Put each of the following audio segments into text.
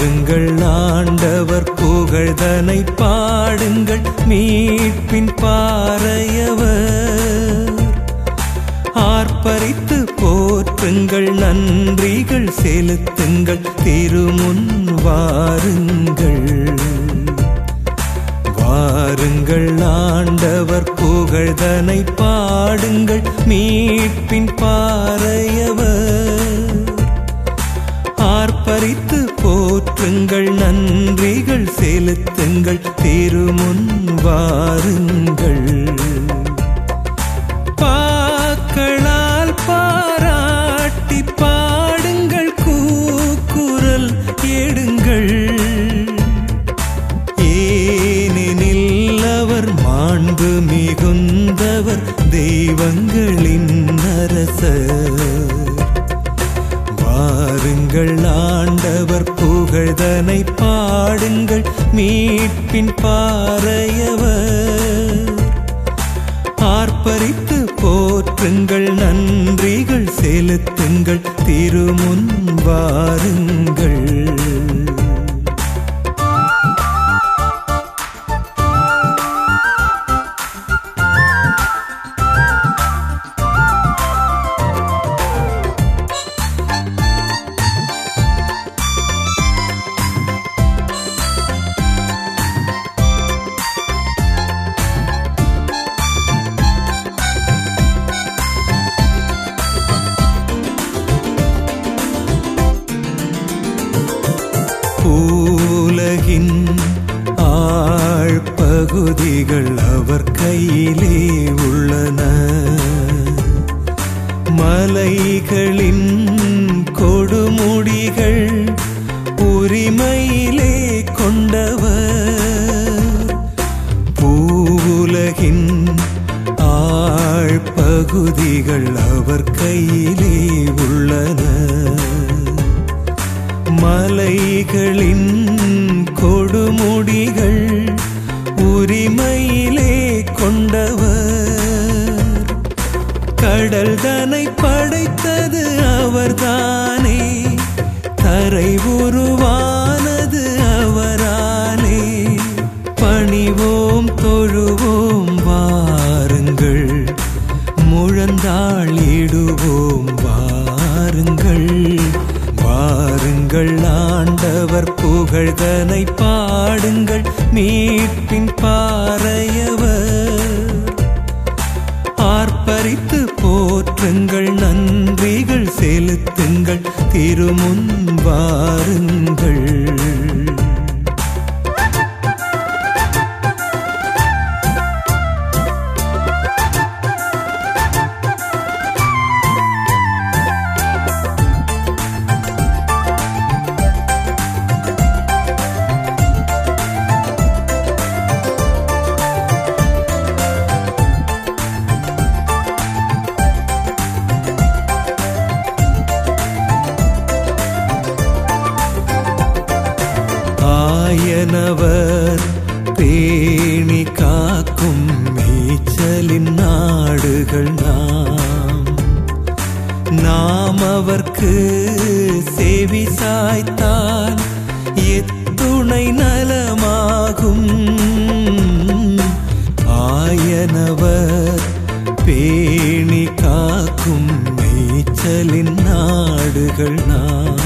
வாருங்கள் ஆண்டவர் புகழ்தனை பாடுங்கள் மீட்பின் பாறையவர் ஆர்ப்பரித்து போற்றுங்கள் நன்றிகள் செலுத்துங்கள் திருமுன் வாருங்கள் வாருங்கள் ஆண்டவர் புகழ்தனை பாடுங்கள் மீட்பின் பாறையவர் ஆர்ப்பரித்து போற்றுங்கள் நன்றிகள் செலுத்துங்கள் திருமுன் வாருங்கள் பாக்களால் பாராட்டி பாடுங்கள் கூக்குரல் எடுங்கள் ஏனெனில் அவர் மாண்பு மிகுந்தவர் தெய்வங்களின் அரசர் வாருங்கள் ஆண்டவர் புகழ்தனை பாடுங்கள் மீட்பின் பாறையவர் ஆர்ப்பரித்து போற்றுங்கள் நன்றிகள் செலுத்துங்கள் திருமுன் வாருங்கள் பூலகின் ஆழ்பகுதிகள் அவர் கையிலே உள்ளன மலைகளின் கொடுமுடிகள் உரிமையிலே கொண்டவர் பூவுலகின் ஆழ்பகுதிகள் அவர் கையிலே உள்ளன மலைகளின் கொடுமுடிகள் உரிமையிலே கொண்டவர் கடல் தனை படைத்தது அவர்தானே தரை உருவானது அவராலே பணிவோம் தொழுவோம் வாருங்கள் முழந்தாளிடுவோம் வாருங்கள் வாருங்கள் ஆண்டவர் புகழ்தனை பாடுங்கள் மீட்பின் பாறையவர் ஆர்ப்பரித்து போற்றுங்கள் நன்றிகள் செலுத்துங்கள் திருமுன் வாருங்கள் ஆயனவர் பேணி காக்கும் மேய்ச்சலின் நாடுகள் நாம் நாம் அவர்க்கு செவி சாய்த்தால் எத்துணை நலமாகும் ஆயனவர் பேணி காக்கும் மேய்ச்சலின் நாடுகள் நாம்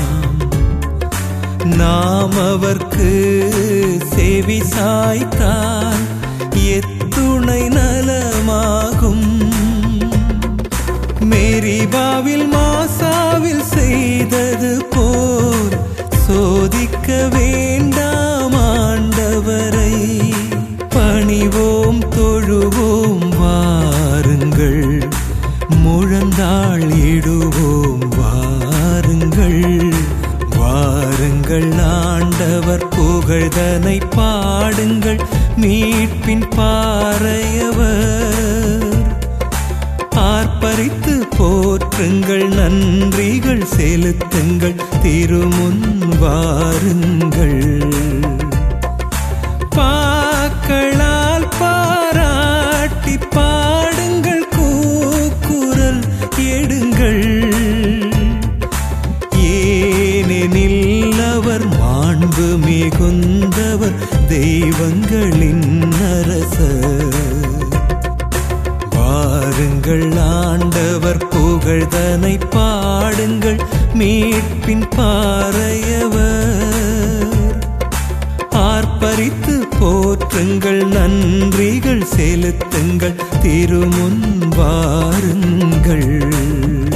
நாம் அவர்க்கு செவி சாய்த்தால் எத்துணை நலமாகும் மேரிபாவில் மாசாவில் செய்தது போல் சோதிக்க வேண்டாம் ஆண்டவரை பணிவோம் தொழுவோம் வாருங்கள் முழந்தாள் இடுவோம் வாருங்கள் வாருங்கள் ஆண்டவர் புகழ்தனை பாடுங்கள் மீட்பின் பாறையவர் ஆர்ப்பரித்து போற்றுங்கள் நன்றிகள் செலுத்துங்கள் திருமுன் வாருங்கள் பாக்களால் பாராட்டி பாடுங்கள் கூக்குரல் எடுங்கள் ஏனெனில் அவர் மாண்பு அன்பு மிகுந்தவர் தெய்வங்களின் அரசர் வாருங்கள் ஆண்டவர் புகழ்தனை பாடுங்கள் மீட்பின் பாறையவர் ஆர்ப்பரித்து போற்றுங்கள் நன்றிகள் செலுத்துங்கள் திருமுன் வாருங்கள்